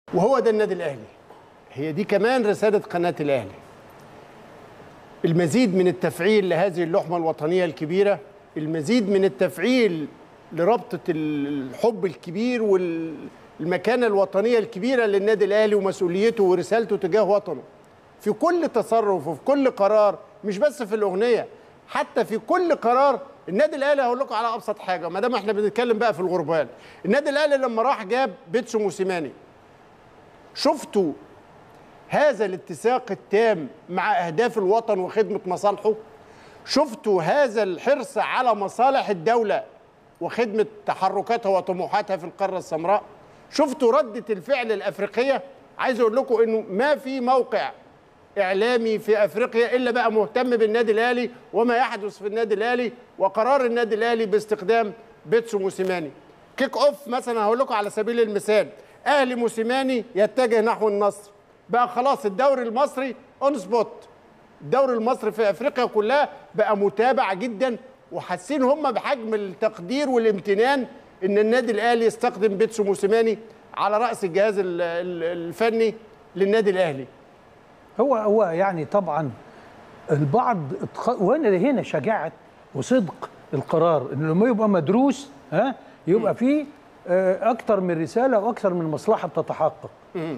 وهو ده النادي الاهلي هي دي كمان رساله قناه الاهلي المزيد من التفعيل لهذه اللحمه الوطنيه الكبيره المزيد من التفعيل لربطه الحب الكبير والمكانه الوطنيه الكبيره للنادي الاهلي ومسؤوليته ورسالته تجاه وطنه في كل تصرف وفي كل قرار مش بس في الاغنيه حتى في كل قرار النادي الاهلي هقول لكم على ابسط حاجه ما دام احنا بنتكلم بقى في الغربال النادي الاهلي لما راح جاب بيتسو موسيماني شفتوا هذا الاتساق التام مع اهداف الوطن وخدمه مصالحه شفتوا هذا الحرص على مصالح الدوله وخدمه تحركاتها وطموحاتها في القاره السمراء شفتوا رده الفعل الافريقيه عايز اقول لكم انه ما في موقع اعلامي في افريقيا الا بقى مهتم بالنادي الاهلي وما يحدث في النادي الاهلي وقرار النادي الاهلي باستخدام بيتسو موسيماني كيك اوف مثلا هقول لكم على سبيل المثال اهلي موسيماني يتجه نحو النصر بقى خلاص الدوري المصري اون سبوت الدوري المصري في افريقيا كلها بقى متابع جدا وحاسين هم بحجم التقدير والامتنان ان النادي الاهلي يستخدم بيتسو موسيماني على راس الجهاز الفني للنادي الاهلي هو هو يعني طبعا البعض وانا هنا شجاعه وصدق القرار ان لما يبقى مدروس ها يبقى فيه اكتر من رساله واكثر من مصلحه بتتحقق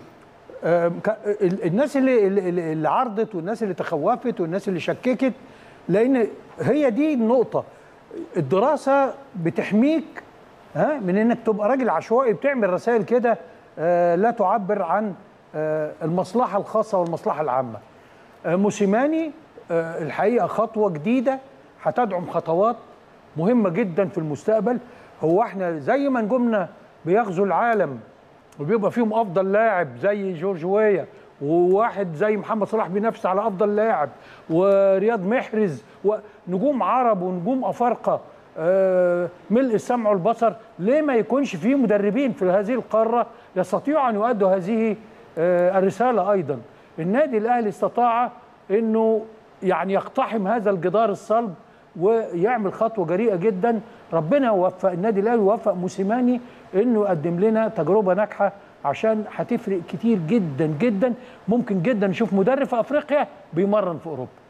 الناس اللي اللي عرضت والناس اللي تخوفت والناس اللي شككت لان هي دي النقطه الدراسه بتحميك ها من انك تبقى راجل عشوائي بتعمل رسائل كده لا تعبر عن المصلحه الخاصه والمصلحه العامه موسيماني الحقيقه خطوه جديده هتدعم خطوات مهمه جدا في المستقبل هو احنا زي ما نجومنا بيغزو العالم وبيبقى فيهم افضل لاعب زي جورج ويا وواحد زي محمد صلاح بينافس على افضل لاعب ورياض محرز ونجوم عرب ونجوم افارقه ملء السمع والبصر ليه ما يكونش في مدربين في هذه القاره يستطيعوا ان يؤدوا هذه الرساله ايضا النادي الاهلي استطاع انه يعني يقتحم هذا الجدار الصلب ويعمل خطوه جريئه جدا ربنا يوفق النادي الاهلي ويوفق موسيماني انه يقدم لنا تجربه ناجحه عشان هتفرق كتير جدا جدا ممكن جدا نشوف مدرب في افريقيا بيمرن في اوروبا